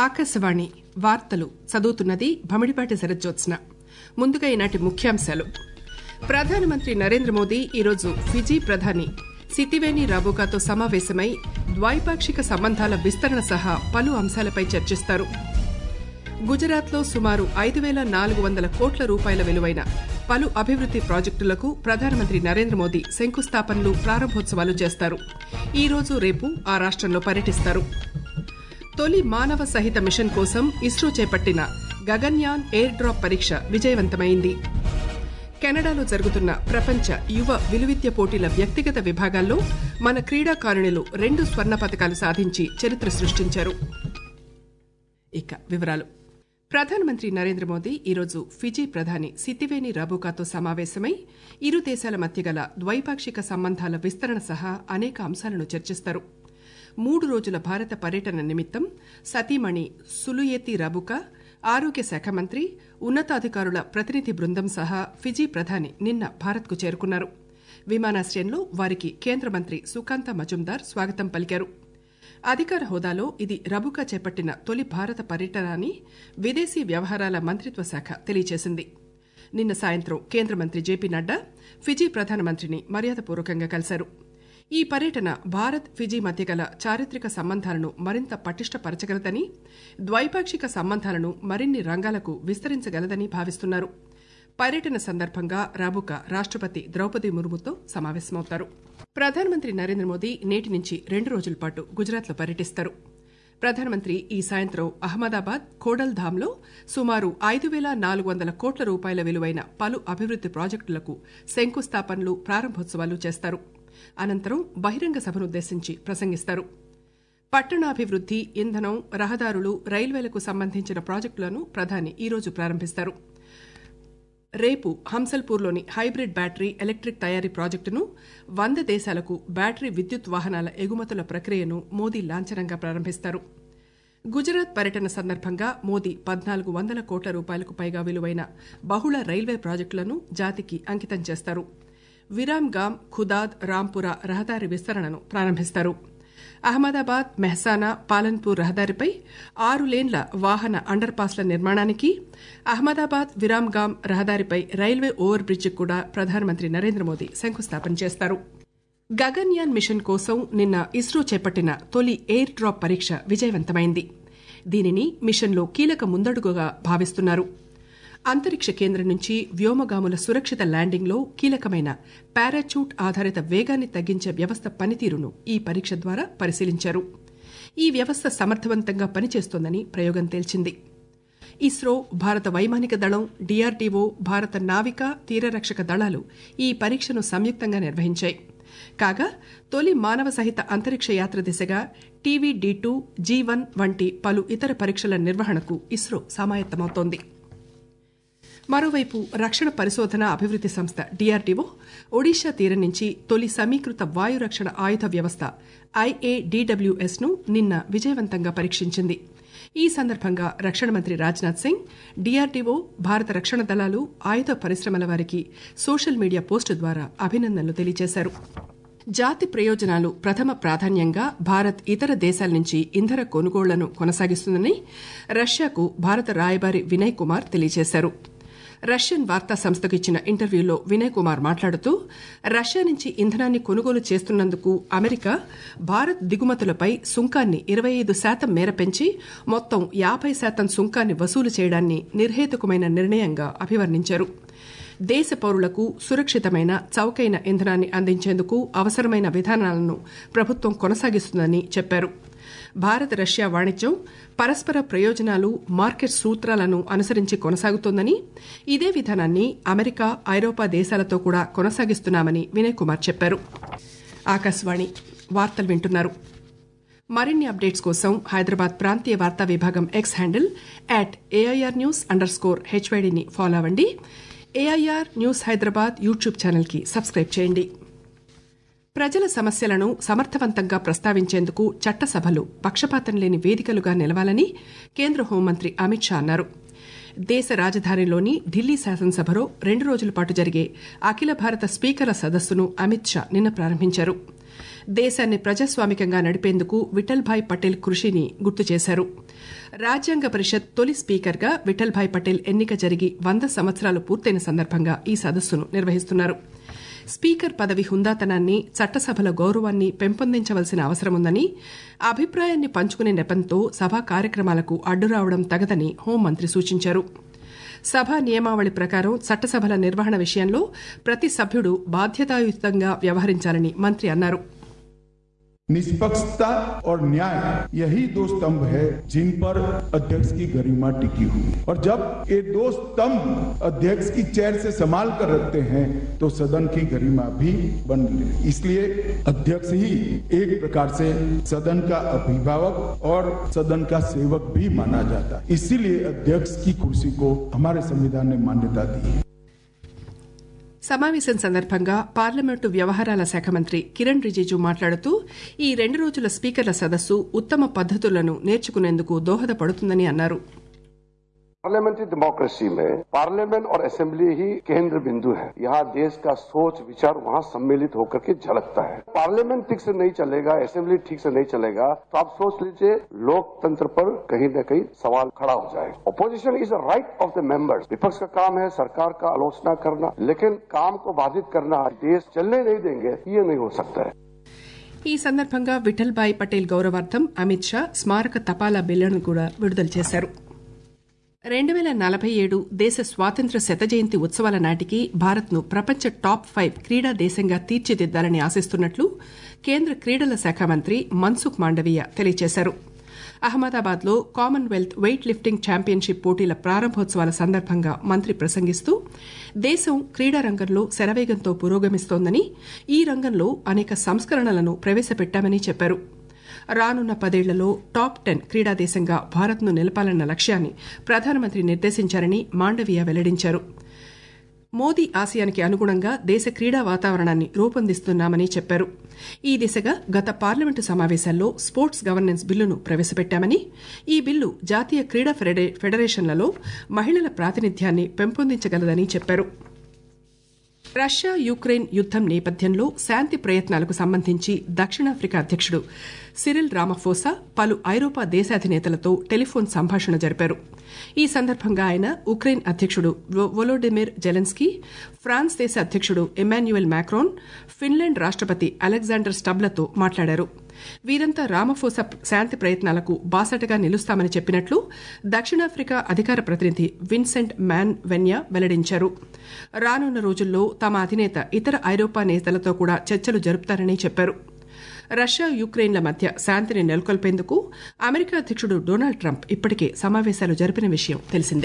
ఆకాశవాణి వార్తలు చదువుతున్నది భమిడిపాటి శరజ్జోత్స్న ముందుగా ఈనాటి ముఖ్యాంశాలు ప్రధానమంత్రి నరేంద్ర మోదీ ఈరోజు ఫిజీ ప్రధాని సితివేని రాబోకాతో సమావేశమై ద్వైపాక్షిక సంబంధాల విస్తరణ సహా పలు అంశాలపై చర్చిస్తారు గుజరాత్లో సుమారు ఐదు వేల నాలుగు వందల కోట్ల రూపాయల విలువైన పలు అభివృద్ది ప్రాజెక్టులకు ప్రధానమంత్రి నరేంద్ర మోదీ శంకుస్థాపనలు ప్రారంభోత్సవాలు చేస్తారు ఈ రోజు రేపు ఆ రాష్టంలో పర్యటిస్తారు తొలి మానవ సహిత మిషన్ కోసం ఇస్రో చేపట్టిన గగన్యాన్ ఎయిర్ డ్రాప్ పరీక్ష విజయవంతమైంది కెనడాలో జరుగుతున్న ప్రపంచ యువ విలువిద్య పోటీల వ్యక్తిగత విభాగాల్లో మన క్రీడాకారుణులు రెండు స్వర్ణ పతకాలు సాధించి చరిత్ర సృష్టించారు ఇక వివరాలు ప్రధానమంత్రి నరేంద్ర మోదీ ఈరోజు ఫిజీ ప్రధాని సితివేని రాబోకాతో సమావేశమై ఇరు దేశాల మధ్య గల ద్వైపాక్షిక సంబంధాల విస్తరణ సహా అనేక అంశాలను చర్చిస్తారు మూడు రోజుల భారత పర్యటన నిమిత్తం సతీమణి సులుయేతి రాబుకా ఆరోగ్య శాఖ మంత్రి ఉన్నతాధికారుల ప్రతినిధి బృందం సహా ఫిజీ ప్రధాని నిన్న భారత్కు చేరుకున్నారు విమానాశ్రయంలో వారికి కేంద్ర మంత్రి సుకాంత మజుందార్ స్వాగతం పలికారు అధికార హోదాలో ఇది రబుకా చేపట్టిన తొలి భారత పర్యటన అని విదేశీ వ్యవహారాల మంత్రిత్వ శాఖ తెలియజేసింది నిన్న సాయంత్రం కేంద్ర మంత్రి జేపీ నడ్డా ఫిజీ ప్రధానమంత్రిని మర్యాదపూర్వకంగా కలిశారు ఈ పర్యటన భారత్ ఫిజీ మధ్య గల చారిత్రక సంబంధాలను మరింత పటిష్టపరచగలదని ద్వైపాక్షిక సంబంధాలను మరిన్ని రంగాలకు విస్తరించగలదని భావిస్తున్నారు పర్యటన సందర్భంగా రాబుకా రాష్టపతి ద్రౌపది ముర్ముతో సమావేశమవుతారు ప్రధానమంత్రి నరేంద్ర మోదీ నేటి నుంచి రెండు రోజుల పాటు గుజరాత్లో పర్యటిస్తారు ప్రధానమంత్రి ఈ సాయంత్రం అహ్మదాబాద్ ఖోడల్ధామ్లో సుమారు ఐదు వేల నాలుగు వందల కోట్ల రూపాయల విలువైన పలు అభివృద్ది ప్రాజెక్టులకు శంకుస్థాపనలు ప్రారంభోత్సవాలు చేస్తారు అనంతరం బహిరంగ సభనుద్దేశించి ప్రసంగిస్తారు పట్టణాభివృద్ది ఇంధనం రహదారులు రైల్వేలకు సంబంధించిన ప్రాజెక్టులను ప్రధాని ఈరోజు ప్రారంభిస్తారు రేపు హంసల్పూర్లోని హైబ్రిడ్ బ్యాటరీ ఎలక్ట్రిక్ తయారీ ప్రాజెక్టును వంద దేశాలకు బ్యాటరీ విద్యుత్ వాహనాల ఎగుమతుల ప్రక్రియను మోదీ లాంఛనంగా ప్రారంభిస్తారు గుజరాత్ పర్యటన సందర్భంగా మోదీ పద్నాలుగు వందల కోట్ల రూపాయలకు పైగా విలువైన బహుళ రైల్వే ప్రాజెక్టులను జాతికి అంకితం చేస్తారు విరామ్గామ్ ఖుదాద్ రాంపుర రహదారి విస్తరణను ప్రారంభిస్తారు అహ్మదాబాద్ మెహసానా పాలన్పూర్ రహదారిపై ఆరు లేన్ల వాహన అండర్ పాస్ల నిర్మాణానికి అహ్మదాబాద్ విరామ్గామ్ రహదారిపై రైల్వే ఓవర్ బ్రిడ్జ్ కూడా ప్రధానమంత్రి నరేంద్ర మోదీ శంకుస్థాపన చేస్తారు గగన్యాన్ మిషన్ కోసం నిన్న ఇస్రో చేపట్టిన తొలి ఎయిర్ డ్రాప్ పరీక్ష విజయవంతమైంది దీనిని మిషన్లో కీలక ముందడుగుగా భావిస్తున్నారు అంతరిక్ష కేంద్రం నుంచి వ్యోమగాముల సురక్షిత ల్యాండింగ్లో కీలకమైన పారాచూట్ ఆధారిత వేగాన్ని తగ్గించే వ్యవస్థ పనితీరును ఈ పరీక్ష ద్వారా పరిశీలించారు ఈ వ్యవస్థ సమర్థవంతంగా పనిచేస్తోందని ప్రయోగం తేల్చింది ఇస్రో భారత వైమానిక దళం డీఆర్డీఓ భారత నావిక తీరరక్షక దళాలు ఈ పరీక్షను సంయుక్తంగా నిర్వహించాయి కాగా తొలి మానవ సహిత అంతరిక్ష యాత్ర దిశగా TV D two G one వంటి పలు ఇతర పరీక్షల నిర్వహణకు ఇస్రో సమాయత్తమవుతోంది మరోవైపు రక్షణ పరిశోధన అభివృద్ది సంస్థ డీఆర్డీఓ ఒడిషా తీరం నుంచి తొలి సమీకృత వాయు రక్షణ ఆయుధ వ్యవస్థ ఐఏడీడబ్ల్యూఎస్ ను నిన్న విజయవంతంగా పరీక్షించింది ఈ సందర్భంగా రక్షణ మంత్రి రాజ్నాథ్ సింగ్ డీఆర్డీఓ భారత రక్షణ దళాలు ఆయుధ పరిశ్రమల వారికి సోషల్ మీడియా పోస్టు ద్వారా అభినందనలు తెలియజేశారు జాతి ప్రయోజనాలు ప్రథమ ప్రాధాన్యంగా భారత్ ఇతర దేశాల నుంచి ఇంధన కొనుగోళ్లను కొనసాగిస్తుందని రష్యాకు భారత రాయబారి వినయ్ కుమార్ తెలియజేశారు రష్యన్ వార్తా సంస్థకు ఇచ్చిన ఇంటర్వ్యూలో వినయ్ కుమార్ మాట్లాడుతూ రష్యా నుంచి ఇంధనాన్ని కొనుగోలు చేస్తున్నందుకు అమెరికా భారత్ దిగుమతులపై సుంకాన్ని ఇరవై ఐదు శాతం మేర పెంచి మొత్తం యాభై శాతం సుంకాన్ని వసూలు చేయడాన్ని నిర్హేతుకమైన నిర్ణయంగా అభివర్ణించారు దేశ పౌరులకు సురక్షితమైన చౌకైన ఇంధనాన్ని అందించేందుకు అవసరమైన విధానాలను ప్రభుత్వం కొనసాగిస్తుందని చెప్పారు భారత్ రష్యా వాణిజ్యం పరస్పర ప్రయోజనాలు మార్కెట్ సూత్రాలను అనుసరించి కొనసాగుతోందని ఇదే విధానాన్ని అమెరికా ఐరోపా దేశాలతో కూడా కొనసాగిస్తున్నామని వినయ్ కుమార్ చెప్పారు ఆకాశవాణి వార్తలు వింటున్నారు మరిన్ని అప్డేట్స్ కోసం హైదరాబాద్ ప్రాంతీయ వార్తా విభాగం X handle at AIR news under score హెచ్వైడిని ఫాలో అవ్వండి ఏఐఆర్ న్యూస్ హైదరాబాద్ యూట్యూబ్ ఛానల్కి సబ్స్క్రైబ్ చేయండి ప్రజల సమస్యలను సమర్థవంతంగా ప్రస్తావించేందుకు చట్టసభలు పక్షపాతం లేని వేదికలుగా నిలవాలని కేంద్ర హోంమంత్రి అమిత్ షా అన్నారు దేశ రాజధానిలోని ఢిల్లీ శాసనసభలో రెండు రోజుల పాటు జరిగే అఖిల భారత స్పీకర్ల సదస్సును అమిత్ షా నిన్న ప్రారంభించారు దేశాన్ని ప్రజాస్వామికంగా నడిపేందుకు విఠల్భాయ్ పటేల్ కృషిని గుర్తు చేశారు రాజ్యాంగ పరిషత్ తొలి స్పీకర్గా విఠల్భాయ్ పటేల్ ఎన్నిక జరిగి వంద సంవత్సరాలు పూర్తయిన సందర్భంగా ఈ సదస్సును నిర్వహిస్తున్నారు స్పీకర్ పదవి హుందాతనాన్ని చట్టసభల గౌరవాన్ని పెంపొందించవలసిన అవసరముందని అభిప్రాయాన్ని పంచుకునే నెపంతో సభా కార్యక్రమాలకు అడ్డురావడం తగదని హోంమంత్రి సూచించారు సభా నియమావళి ప్రకారం చట్టసభల నిర్వహణ విషయంలో ప్రతి సభ్యుడు బాధ్యతాయుతంగా వ్యవహరించాలని మంత్రి అన్నారు निष्पक्षता और न्याय यही दो स्तंभ है जिन पर अध्यक्ष की गरिमा टिकी हुई और जब ये दो स्तंभ अध्यक्ष की चेयर से संभाल कर रखते हैं तो सदन की गरिमा भी बन रही इसलिए अध्यक्ष ही एक प्रकार से सदन का अभिभावक और सदन का सेवक भी माना जाता है इसीलिए अध्यक्ष की कुर्सी को हमारे संविधान ने मान्यता दी है సమావేశం సందర్భంగా పార్లమెంటు వ్యవహారాల శాఖ మంత్రి కిరణ్ రిజిజు మాట్లాడుతూ ఈ రెండు రోజుల స్పీకర్ల సదస్సు ఉత్తమ పద్దతులను నేర్చుకునేందుకు దోహదపడుతుందని అన్నారు पार्लियामेंट्री डेमोक्रेसी में पार्लियामेंट और असेंबली ही केंद्र बिंदु है यहाँ देश का सोच विचार वहाँ सम्मिलित होकर के झलकता है पार्लियामेंट ठीक से नहीं चलेगा असेंबली ठीक से नहीं चलेगा तो आप सोच लीजिए लोकतंत्र पर कहीं न कहीं सवाल खड़ा हो जाएगा opposition is a right of the members विपक्ष का काम है सरकार का आलोचना करना लेकिन काम को बाधित करना देश चलने नहीं देंगे ये नहीं हो सकता है ఈ సందర్భంగా విఠల్భాయ్ పటేల్ గౌరవార్థం అమిత్ షా స్మారక తపాలా బిల్లును కూడా విడుదల చేశారు రెండు వేల నలభై ఏడు దేశ స్వాతంత్ర శత జయంతి ఉత్సవాల నాటికి భారత్ను ప్రపంచ టాప్ ఫైవ్ క్రీడా దేశంగా తీర్చిదిద్దాలని ఆశిస్తున్నట్లు కేంద్ర క్రీడల శాఖ మంత్రి మన్సుఖ్ మాండవీయ తెలియజేశారు అహ్మదాబాద్ లో కామన్వెల్త్ వెయిట్ లిఫ్టింగ్ ఛాంపియన్షిప్ పోటీల ప్రారంభోత్సవాల సందర్భంగా మంత్రి ప్రసంగిస్తూ దేశం క్రీడా రంగంలో శరవేగంతో పురోగమిస్తోందని ఈ రంగంలో అనేక సంస్కరణలను ప్రవేశపెట్టామని చెప్పారు రానున్న పదేళ్లలో టాప్ టెన్ క్రీడా దేశంగా భారత్ను నిలపాలన్న లక్ష్యాన్ని ప్రధానమంత్రి నిర్దేశించారని మాండవీయ వెల్లడించారు మోదీ ఆశయానికి అనుగుణంగా దేశ క్రీడా వాతావరణాన్ని రూపొందిస్తున్నామని చెప్పారు ఈ దిశగా గత పార్లమెంటు సమావేశాల్లో స్పోర్ట్స్ గవర్నెన్స్ బిల్లును ప్రవేశపెట్టామని ఈ బిల్లు జాతీయ క్రీడా ఫెడరేషన్లలో మహిళల ప్రాతినిధ్యాన్ని పెంపొందించగలదని చెప్పారు రష్యా యుక్రెయిన్ యుద్దం నేపథ్యంలో శాంతి ప్రయత్నాలకు సంబంధించి దక్షిణాఫ్రికా అధ్యక్షుడు సిరిల్ రామఫోసా పలు ఐరోపా దేశాధినేతలతో టెలిఫోన్ సంభాషణ జరిపారు ఈ సందర్భంగా ఆయన ఉక్రెయిన్ అధ్యక్షుడు వొలోడిమిర్ జెలెన్స్కీ ఫ్రాన్స్ దేశ అధ్యక్షుడు ఎమాన్యుయల్ మ్యాక్రోన్ ఫిన్లాండ్ రాష్టపతి అలెగ్జాండర్ స్టబ్లతో మాట్లాడారు వీరంతా రామఫోసా శాంతి ప్రయత్నాలకు బాసటగా నిలుస్తామని చెప్పినట్లు దక్షిణాఫ్రికా అధికార ప్రతినిధి విన్సెంట్ మ్యాన్ వెన్యా వెల్లడించారు రానున్న రోజుల్లో తమ అధినేత ఇతర ఐరోపా నేతలతో కూడా చర్చలు జరుపుతారని చెప్పారు రష్యా యుక్రెయిన్ల మధ్య శాంతిని నెలకొల్పేందుకు అమెరికా అధ్యక్షుడు డొనాల్డ్ ట్రంప్ ఇప్పటికే సమావేశాలు జరిపిన విషయం తెలిసిందే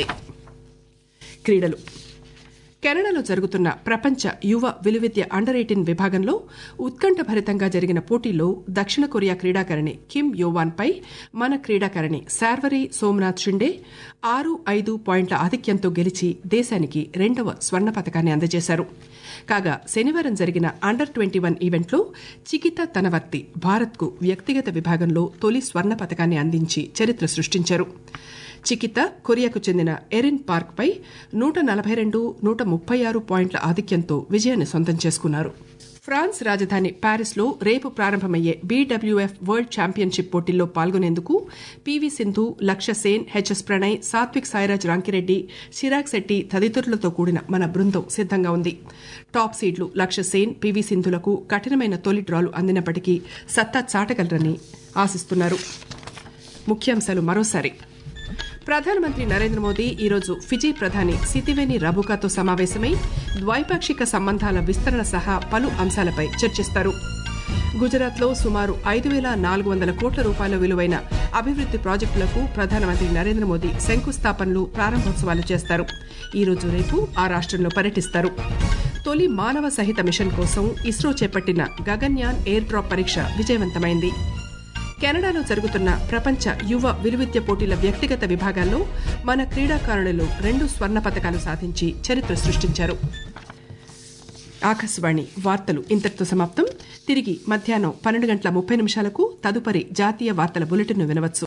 క్రీడలు కెనడాలో జరుగుతున్న ప్రపంచ యువ విలువిద్య అండర్ ఎయిటీన్ విభాగంలో ఉత్కంఠభరితంగా జరిగిన పోటీల్లో దక్షిణ కొరియా క్రీడాకారిణి కిమ్ యోవాన్ పై మన క్రీడాకారిణి శార్వరి సోమనాథ్ షిండే ఆరు ఐదు పాయింట్ల ఆధిక్యంతో గెలిచి దేశానికి రెండవ స్వర్ణ పథకాన్ని అందజేశారు కాగా శనివారం జరిగిన అండర్ ట్వంటీ వన్ ఈవెంట్లో చికిత తనవర్తి భారత్కు వ్యక్తిగత విభాగంలో తొలి స్వర్ణ పథకాన్ని అందించి చరిత్ర సృష్టించారు చికిత కొరియాకు చెందిన ఎరిన్ పార్క్ పై నూట నలభై రెండు నూట ముప్పై ఆరు పాయింట్ల ఆధిక్యంతో విజయాన్ని సొంతం చేసుకున్నారు ఫ్రాన్స్ రాజధాని ప్యారిస్లో రేపు ప్రారంభమయ్యే బీడబ్ల్యూఎఫ్ వరల్డ్ ఛాంపియన్షిప్ పోటీల్లో పాల్గొనేందుకు పీవీ సింధు లక్ష్య సేన్ హెచ్ఎస్ ప్రణయ్ సాత్విక్ సాయిరాజ్ రాంకిరెడ్డి చిరాగ్ శెట్టి తదితరులతో కూడిన మన బృందం సిద్దంగా ఉంది టాప్ సీడ్లు లక్ష్య సేన్ పీవీ సింధులకు కఠినమైన తొలి డ్రాలు అందినప్పటికీ సత్తా చాటగలరని ఆశిస్తున్నారు ముఖ్యాంశాలు మరోసారి ప్రధానమంత్రి నరేంద్ర మోదీ ఈరోజు ఫిజీ ప్రధాని సితివేని రబుకాతో సమావేశమై ద్వైపాక్షిక సంబంధాల విస్తరణ సహా పలు అంశాలపై చర్చిస్తారు గుజరాత్లో సుమారు ఐదు వేల నాలుగు వందల కోట్ల రూపాయల విలువైన అభివృద్ది ప్రాజెక్టులకు ప్రధానమంత్రి నరేంద్ర మోదీ శంకుస్థాపనలు ప్రారంభోత్సవాలు చేస్తారు ఈ రోజు రేపు ఆ రాష్టంలో పర్యటిస్తారు తొలి మానవ సహిత మిషన్ కోసం ఇస్రో చేపట్టిన గగన్యాన్ ఎయిర్ డ్రాప్ పరీక్ష విజయవంతమైంది కెనడాలో జరుగుతున్న ప్రపంచ యువ విలువిద్య పోటీల వ్యక్తిగత విభాగాల్లో మన క్రీడాకారులు రెండు స్వర్ణ పతకాలు సాధించి చరిత్ర సృష్టించారు ఆకాశవాణి వార్తలు ఇంతటితో సమాప్తం తిరిగి మధ్యాహ్నం పన్నెండు గంటల ముప్పై నిమిషాలకు తదుపరి జాతీయ వార్తల బులెటిన్ వినవచ్చు